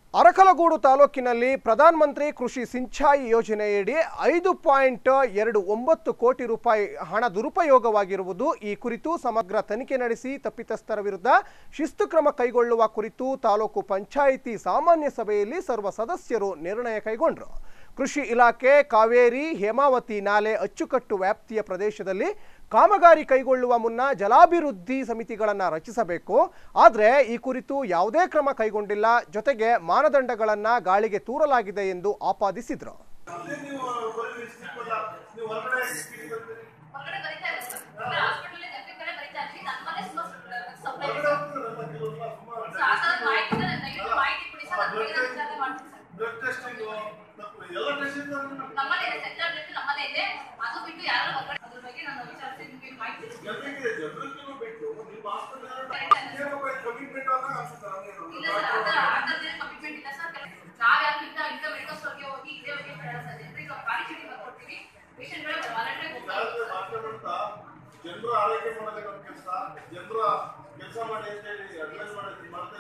ಅರಕಲಗೂಡು ತಾಲೂಕಿನಲ್ಲಿ ಪ್ರಧಾನ ಮಂತ್ರಿ ಕೃಷಿ ಸಿಂಚಾಯಿ ಯೋಜನೆಯಡಿ ಐದು ಪಾಯಿಂಟ್ ಎರಡು ಒಂಬತ್ತು ಕೋಟಿ ರೂಪಾಯಿ ಹಣ ದುರುಪಯೋಗವಾಗಿರುವುದು ಈ ಕುರಿತು ಸಮಗ್ರ ತನಿಖೆ ನಡೆಸಿ ತಪ್ಪಿತಸ್ಥರ ವಿರುದ್ಧ ಶಿಸ್ತು ಕ್ರಮ ಕೈಗೊಳ್ಳುವ ಕುರಿತು ತಾಲೂಕು ಪಂಚಾಯಿತಿ ಸಾಮಾನ್ಯ ಸಭೆಯಲ್ಲಿ ಸರ್ವ ಸದಸ್ಯರು ನಿರ್ಣಯ ಕೈಗೊಂಡರು ಕೃಷಿ ಇಲಾಖೆ ಕಾವೇರಿ ಹೇಮಾವತಿ ನಾಲೆ ಅಚ್ಚುಕಟ್ಟು ವ್ಯಾಪ್ತಿಯ ಪ್ರದೇಶದಲ್ಲಿ ಕಾಮಗಾರಿ ಕೈಗೊಳ್ಳುವ ಮುನ್ನ ಜಲಾಭಿವೃದ್ಧಿ ಸಮಿತಿಗಳನ್ನು ರಚಿಸಬೇಕು ಆದರೆ ಈ ಕುರಿತು ಯಾವುದೇ ಕ್ರಮ ಕೈಗೊಂಡಿಲ್ಲ ಜೊತೆಗೆ ಮಾನದಂಡಗಳನ್ನು ಗಾಳಿಗೆ ತೂರಲಾಗಿದೆ ಎಂದು ಆಪಾದಿಸಿದರು ನೀವು ಹೊರಗಡೆ ಸಿಕ್ಕಿಲ್ಲ ನೀವು ಹೊರಗಡೆ ಸಿಕ್ಕಿಲ್ಲ ಹೊರಗಡೆ ಬರೀತಾ ಇಲ್ಲ ಸರ್ ಹಾಸ್ಪಿಟಲ್ ಎಫೆಕ್ಟ್ ಕಡೆ ಬರೀತಾ ಇದ್ವಿ ನಮ್ಮನೆ ಸಪ್ಲೈ ಹೊರಗಡೆ ಹೋಗ್ತಿರಲ್ಲ ಕೆಲವ್ರೆಲ್ಲ ಸುಮಾರು ಸೊ ಆ ಥರದ ಮಾಹಿತಿ ಇದೆ ದಯವಿಟ್ಟು ಮಾಹಿತಿ ಕೊಡಿ ಸರ್ ಅದ್ರ ಬಗ್ಗೆ ನಾನು ವಿಚಾರಣೆ ಮಾಡ್ತೀನಿ ಸರ್ ಬ್ಲಡ್ ಟೆಸ್ಟಿಂಗ್ ಎಲ್ಲ ಟೆಸ್ಟಿಂಗ್ ನಮ್ಮನೆ ಇದೆ ಸೆಂಟ್ರಲ್ ಬ್ಲಡ್ ನಮ್ಮನೆ ಇದೆ ಅದು ಬಿಟ್ಟು ಯಾರು ಹೊರಗಡೆ ಅದ್ರ ಬಗ್ಗೆ ನಾನು ವಿಚಾರಿಸಿ ನಿಮಗೆ ಮಾಹಿತಿ ತಿಳಿಸ್ತೀನಿ. ಜನರಿಗೆ ಜನರಿಗೂ ಬಿಟ್ಟು ನಿಮ್ಮ ಹಾಸ್ಪಿಟಲ್ ಕಮಿಟ್ಮೆಂಟ್ ಆದಾಗ ಅನ್ಸುತ್ತೆ ಇಲ್ಲ ಸರ್ ಆ ಥರ ಆ ಥರದ್ದೇನು ಕಮಿಟ್ಮೆಂಟ್ ಇಲ್ಲ ಸರ್ ನಾವ್ ಯಾಕೆ ಇಂಥ ಇಂಥ ಮೆಡಿಕಲ್ ಸ್ಟೋರ್ಗೆ ಹೋಗಿ ಇದೇ ಬಗ್ಗೆ ಹೇಳಲ್ಲ ಸರ್ ಜನರಿಗೆ ಖಾಲಿ ಚೀಟಿ ಬರ್ಕೊಡ್ತೀವಿ ಪೇಷಂಟ್ಗಳು ವಾಲಂಟ್ರಿ ಜಾಸ್ತಿ ಮಾತಾಡ್ತಾ ಜನರು ಆರೈಕೆ ಮಾಡೋದೇ ನಮ್ಮ ಕೆಲಸ ಜನರ ಕೆಲಸ ಮಾಡಿ ಅಂತ ಹೇಳಿ ಅಡ್ವೈಸ್ ಮಾಡೋದು ಮಾಡ್ತಾ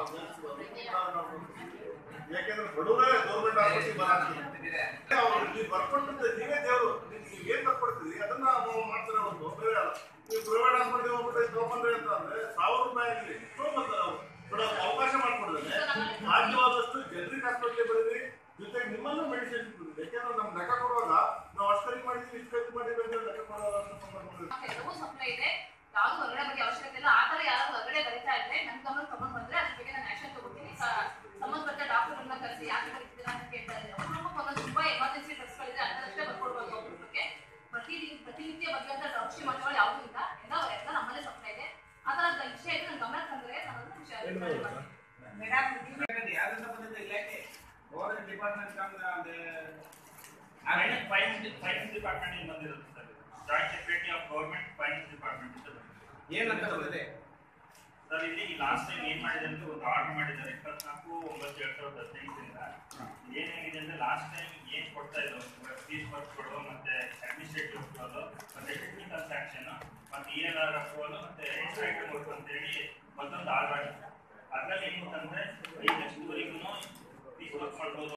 ಯಾಕೆಂದ್ರೆ ಬಡವರೇ ಗೌರ್ಮೆಂಟ್ ಆಸ್ಪತ್ರೆಗೆ ಬರಾಕ್ತಾರೆ ಅವ್ರು ನೀವು ಬರ್ಕೊಟ್ಟಿದ್ದೆ ನೀವೇ ದೇವರು ನೀವು ಏನ್ ಬರ್ಕೊಡ್ತೀರಿ ಅದನ್ನ ನಾವು ಮಾಡ್ತಾರೆ ಒಂದು ಬೇರೆ ಅಲ್ಲ ನೀವು ಪ್ರೈವೇಟ್ ಆಸ್ಪತ್ರೆಗೆ ಹೋಗ್ಬಿಟ್ಟು ತಗೊಂಡ್ರೆ ಅಂತ ಅಂದ್ರೆ ಸಾವಿರ ರೂಪಾಯಿ ಆಗಲಿ ತಗೊಂಡ್ಬರ್ತಾರೆ ಅವರು ಬಿಡೋಕೆ ಅವಕಾಶ ಮಾಡ್ಕೊಡಿದ್ರೆ ಸಾಧ್ಯವಾದಷ್ಟು ಜನರಿಗೆ ಆಸ್ಪತ್ರೆಗೆ ಬರೀರಿ ಜೊತೆಗೆ ನಿಮ್ಮನ್ನು ಮೆಡಿಸಿನ್ ಕೊಡ್ರಿ ಯಾಕೆಂದ್ರೆ ನಮ್ ಲೆಕ್ಕ ಕೊಡುವಾಗ ನಾವು ಅಷ್ಟು ಖರೀದಿ ಮಾಡಿದ್ವಿ ಇಷ್ಟು ಖರೀದಿ ಮಾಡಿದ್ವಿ ಅಂತ ಲೆಕ್ಕ ಕೊಡುವಾಗ ಅಂತ ಸಂಬಂಧ ಎಲ್ಲವೂ ಸಪ್ಲೈ ಇದೆ ಯಾವ್ದು ಹೊರಗಡೆ ಬಗ್ಗೆ ಅವಶ್ಯಕತೆ ಇಲ್ಲ ಆ ಥರ ಯಾರು ಹೊರಗಡೆ ಬರೀತಾ ಇದ್ರೆ ನನ್ನ ಗಮನ ತಗೊಂಡ್ ಬಂದ್ರೆ ಅದ್ರ ಬಗ್ಗೆ ನಾನು ಆಕ್ಷನ್ ತಗೋತೀನಿ ಸ- ಸಂಬಂಧಪಟ್ಟ ಡಾಕ್ಟರ್ಗಳನ್ನ ಕರೆಸಿ ಯಾಕೆ ಬರೀತಿದ್ದೀರಾ ಅಂತ ಕೇಳ್ತಾ ಇದ್ದಾರೆ ಒಬ್ಬೊಬ್ಬ ಒಂದೊಂದು ತುಂಬಾ ಎಮರ್ಜೆನ್ಸಿ ಡ್ರಗ್ಸ್ಗಳಿದೆ ಅಂತಷ್ಟೇ ಬರ್ಕೊಡ್ಬೋದು ಒಬ್ಬೊಬ್ಬರಿಗೆ ಪ್ರತಿ ಪ್ರತಿನಿತ್ಯ ಬಗೆಯಂತ ಔಷಧಿ ಮಟ್ಟಗಳು ಯಾವುದೂ ಇಲ್ಲ ಎಲ್ಲ ಎಲ್ಲ ನಮ್ಮಲ್ಲೇ ಸಪ್ಲೈ ಇದೆ ಆ ಥರದ ವಿಷಯ ಇದೆ ನನ್ನ ಗಮನಕ್ಕೆ ತಂದರೆ ನಾನು ಅದನ್ನ ವಿಷಯ ವಿಚಾರಣೆ ಮಾಡ್ತೀನಿ. ಯಾವ್ದು ಸಂಬಂಧಿತ ಇಲಾಖೆ ಗೌರ್ಮೆಂಟ್ ಡಿಪಾರ್ಟ್ಮೆಂಟ್ ನಮ್ದು ಫೈನಾನ್ಸ್ ಫೈನಾನ್ಸ್ ಫೈನಾನ್ಸ್ ಡಿಪಾರ್ಟ್ಮೆಂಟ್ ಇಂದ ಬಂದಿರುತ್ತೆ sir joint secretary of government finance department ಇಂದ ಬಂದಿದೆ ಏನಂತ ಬಂದಿದೆ ಸರ್ ಇಲ್ಲಿ ಲಾಸ್ಟ್ ಟೈಮ್ ಏನ್ ಮಾಡಿದೆ ಅಂತ ಒಂದು ಆರ್ಡರ್ ಮಾಡಿದ್ದಾರೆ ಇಪ್ಪತ್ನಾಲ್ಕು ಒಂಬತ್ತು ಎರಡ್ ಸಾವಿರದ ಹದಿನೈದರಿಂದ ಏನಾಗಿದೆ ಅಂದ್ರೆ ಲಾಸ್ಟ್ ಟೈಮ್ ಏನ್ ಕೊಡ್ತಾ ಇದ್ರು ಫೀಸ್ ವರ್ಕ್ಗಳು ಮತ್ತೆ ಅಡ್ಮಿನಿಸ್ಟ್ರೇಟಿವ್ ಅಪ್ರೂವಲ್ ಮತ್ತೆ ಟೆಕ್ನಿಕಲ್ ಸ್ಯಾಕ್ಷನ್ ಮತ್ತೆ ಇ ಎಲ್ ಆರ್ ಅಪ್ರೂವಲ್ ಮತ್ತೆ ಎಕ್ಸ್ಟ್ರಾ ಐಟಮ್ ವರ್ಕ್ ಅಂತ ಹೇಳಿ ಮತ್ತೊಂದು ಆರ್ಡರ್ ಆಗಿತ್ತು ಅದ್ರಲ್ಲಿ ಏನಂತಂದ್ರೆ ಐದು ಲಕ್ಷದವರೆಗೂ ಫೀಸ್ ವರ್ಕ್ ಮಾಡ್ಬೋದು